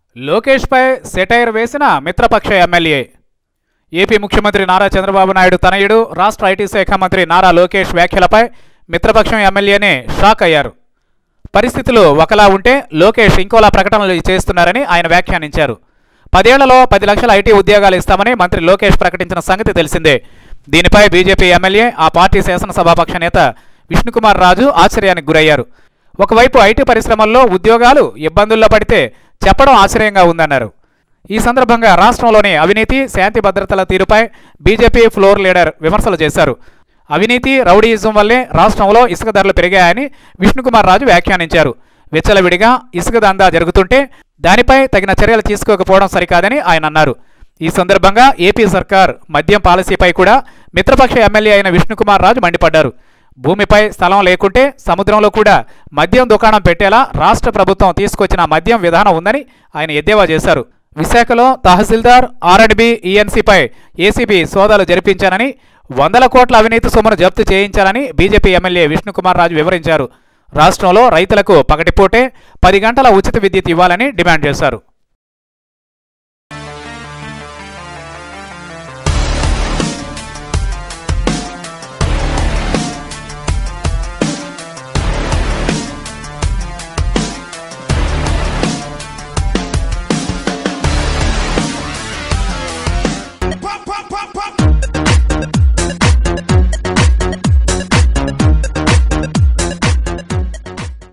లోకేష్పై satire వేసిన మిత్రపక్ష MLA AP ముఖ్యమంత్రి నారా చంద్రబాబు నాయుడు తనయుడు రాష్ట్ర ఐటీ శాఖ మంత్రి నారా లోకేష్ వ్యాఖ్యలపై మిత్రపక్షం ఎమ్మెల్యేనే షాక్ అయ్యారు పరిస్థితులు ఒకలా ఉంటే లోకేష్ ఇంకోలా ప్రకటనలు చేస్తున్నారని ఆయన వ్యాఖ్యానించారు పదేళ్లలో పది లక్షల ఐటీ ఉద్యోగాలు ఇస్తామని మంత్రి లోకేష్ ప్రకటించిన సంగతి తెలిసిందే దీనిపై బీజేపీ ఎమ్మెల్యే ఆ పార్టీ శాసనసభాపక్ష నేత విష్ణుకుమార్ రాజు ఆశ్చర్యానికి గురయ్యారు ఒకవైపు ఐటీ పరిశ్రమల్లో ఉద్యోగాలు ఇబ్బందుల్లో పడితే చెప్పడం ఆశ్చర్యంగా ఉందన్నారు ఈ సందర్భంగా రాష్ట్రంలోని అవినీతి శాంతి భద్రతల తీరుపై బీజేపీ ఫ్లోర్ లీడర్ విమర్శలు చేశారు అవినీతి రౌడీయిజం వల్లే రాష్ట్రంలో ఇసుక ధరలు పెరిగాయని విష్ణుకుమార్ రాజు వ్యాఖ్యానించారు విచ్చలవిడిగా ఇసుక దందా జరుగుతుంటే దానిపై తగిన చర్యలు తీసుకోకపోవడం సరికాదని ఆయన అన్నారు ఈ సందర్భంగా ఏపీ సర్కార్ మద్యం పాలసీపై కూడా మిత్రపక్ష ఎమ్మెల్యే అయిన విష్ణుకుమార్ రాజు మండిపడ్డారు భూమిపై స్థలం లేకుంటే సముద్రంలో కూడా మద్యం దుకాణం పెట్టేలా రాష్ట్ర ప్రభుత్వం తీసుకొచ్చిన మద్యం విధానం ఉందని ఆయన ఎద్దేవా చేశారు విశాఖలో తహసీల్దార్ ఆర్ఎండ్బి ఈఎన్సీపై ఏసీబీ సోదాలు జరిపించానని వందల కోట్ల అవినీతి సొమ్మును జప్తు చేయించాలని బీజేపీ ఎమ్మెల్యే విష్ణుకుమార్ రాజు వివరించారు రాష్ట్రంలో రైతులకు పగటిపూటే పది గంటల ఉచిత విద్యుత్ ఇవ్వాలని డిమాండ్ చేశారు